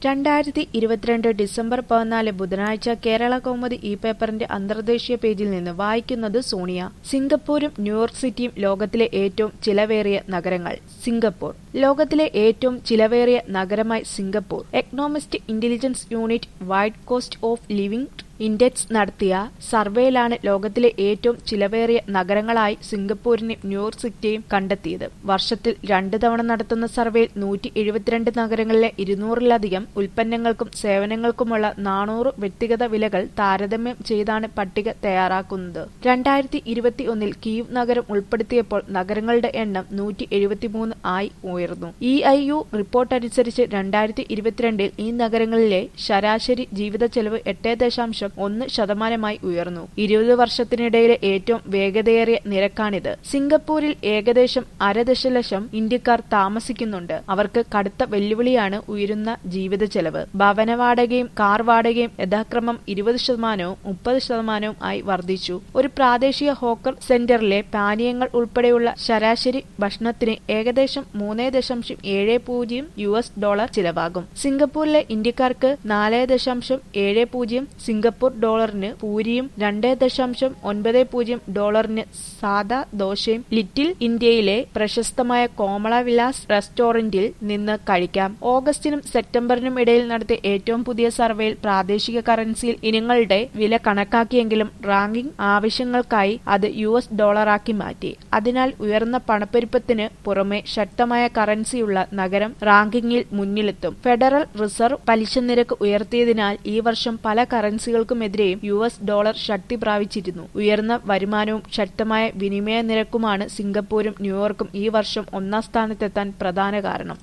രണ്ടായിരത്തി ഇരുപത്തിരണ്ട് ഡിസംബർ പതിനാല് ബുധനാഴ്ച കേരള കൗമുദി ഈ പേപ്പറിന്റെ അന്തർദേശീയ പേജിൽ നിന്ന് വായിക്കുന്നത് സോണിയ സിംഗപ്പൂരും ന്യൂയോർക്ക് സിറ്റിയും ലോകത്തിലെ ഏറ്റവും ചിലവേറിയ നഗരങ്ങൾ സിംഗപ്പൂർ ലോകത്തിലെ ഏറ്റവും ചിലവേറിയ നഗരമായി Singapore Economist Intelligence Unit wide cost of living index നടത്തിയ സർവേയിലാണ് ലോകത്തിലെ ഏറ്റവും ചിലവേറിയ നഗരങ്ങളായി സിംഗപ്പൂരിനെയും ന്യൂയോർക്ക് സിറ്റിയെയും കണ്ടെത്തിയത് വർഷത്തിൽ രണ്ടു തവണ നടത്തുന്ന സർവേയിൽ നൂറ്റി എഴുപത്തിരണ്ട് നഗരങ്ങളിലെ ഇരുന്നൂറിലധികം ഉൽപ്പന്നങ്ങൾക്കും സേവനങ്ങൾക്കുമുള്ള നാനൂറ് വ്യക്തിഗത വിലകൾ താരതമ്യം ചെയ്താണ് പട്ടിക തയ്യാറാക്കുന്നത് രണ്ടായിരത്തി ഇരുപത്തി ഒന്നിൽ കീവ് നഗരം ഉൾപ്പെടുത്തിയപ്പോൾ നഗരങ്ങളുടെ എണ്ണം നൂറ്റി എഴുപത്തിമൂന്ന് ആയി ഉയർന്നു ഇ ഐ യു റിപ്പോർട്ട് അനുസരിച്ച് രണ്ടായിരത്തി ഇരുപത്തിരണ്ടിൽ ഈ നഗരങ്ങളിലെ ശരാശരി ജീവിത ചെലവ് എട്ട് ദശാംശം ഒന്ന് ശതമാനമായി ഉയർന്നു ഇരുപത് വർഷത്തിനിടയിലെ ഏറ്റവും വേഗതയേറിയ നിരക്കാണിത് സിംഗപ്പൂരിൽ ഏകദേശം അര ദശലക്ഷം ഇന്ത്യക്കാർ താമസിക്കുന്നുണ്ട് അവർക്ക് കടുത്ത വെല്ലുവിളിയാണ് ഉയരുന്ന ജീവിത ചെലവ് ഭവന വാടകയും കാർ വാടകയും യഥാക്രമം ഇരുപത് ശതമാനവും മുപ്പത് ശതമാനവും ആയി വർദ്ധിച്ചു ഒരു പ്രാദേശിക ഹോക്കർ സെന്ററിലെ പാനീയങ്ങൾ ഉൾപ്പെടെയുള്ള ശരാശരി ഭക്ഷണത്തിന് ഏകദേശം മൂന്ന് ദശാംശം ഏഴ് പൂജ്യം യു എസ് ഡോളർ ചിലവാകും സിംഗപ്പൂരിലെ ഇന്ത്യക്കാർക്ക് നാല് ദശാംശം ഏഴ് പൂജ്യം സിംഗപ്പൂർ ഡോളറിന് പൂരിയും രണ്ട് ദശാംശം ഒൻപത് പൂജ്യം ഡോളറിന് സാദാ ദോശയും ലിറ്റിൽ ഇന്ത്യയിലെ പ്രശസ്തമായ കോമള വിലാസ് റെസ്റ്റോറന്റിൽ നിന്ന് കഴിക്കാം ഓഗസ്റ്റിനും സെപ്റ്റംബറിനും ഇടയിൽ നടത്തിയ ഏറ്റവും പുതിയ സർവേയിൽ പ്രാദേശിക കറൻസിയിൽ ഇനങ്ങളുടെ വില കണക്കാക്കിയെങ്കിലും റാങ്കിംഗ് ആവശ്യങ്ങൾക്കായി അത് യു എസ് ഡോളറാക്കി മാറ്റി അതിനാൽ ഉയർന്ന പണപ്പെരുപ്പത്തിന് പുറമെ ശക്തമായ കറൻസിയുള്ള നഗരം റാങ്കിങ്ങിൽ മുന്നിലെത്തും ഫെഡറൽ റിസർവ് പലിശ നിരക്ക് ഉയർത്തിയതിനാൽ ഈ വർഷം പല കറൻസികൾക്കുമെതിരെയും യു എസ് ഡോളർ ശക്തി പ്രാപിച്ചിരുന്നു ഉയർന്ന വരുമാനവും ശക്തമായ വിനിമയ നിരക്കുമാണ് സിംഗപ്പൂരും ന്യൂയോർക്കും ഈ വർഷം ഒന്നാം സ്ഥാനത്തെത്താൻ പ്രധാന കാരണം